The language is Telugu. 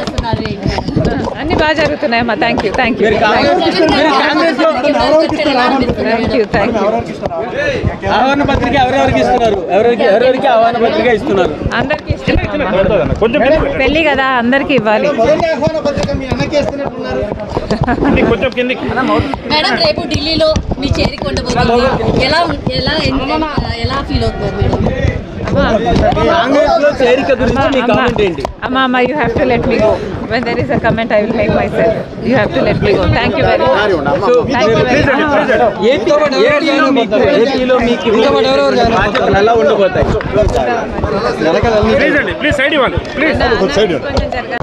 చేస్తున్నారు ఏంటి? అన్ని బాగా జరుగుతున్నాయమ్మా థ్యాంక్ యూ థ్యాంక్ యూ మీరు కాంగ్రెస్ మీరు కాంగ్రెస్ లో థ్యాంక్ యూ థ్యాంక్ యూ ఆహ్వాన పత్రిక ఎవరెవరికి ఇస్తున్నారు ఎవరెవరికి ఎవరెవరికి ఆహ్వాన పత్రిక ఇస్తున్నారు అందరికి పెళ్లి కదా అందరికి ఇవ్వాలి మొదటి ఆహ్వాన పత్రిక మీ అన్నకి వేస్తున్నట్టున్నారు మేడం రేపు ఢిల్లీలో మీ చేరిక ఉండబోతుంది ఎలా ఎలా ఎలా ఫీల్ అవుతున్నారు మేడం కాంగ్రెస్ లో చేరిక గురించి మీ కామెంట్ ఏంటి అమ్మా అమ్మ you have to let me go when there is a comment I will make myself you have to let me go thank you very much so thank you very much AP ఏపీలో మీకు ఏపీలో మీకు బాధ్యతలు ఎలా ఉండబోతాయి కొంచెం జరగాలి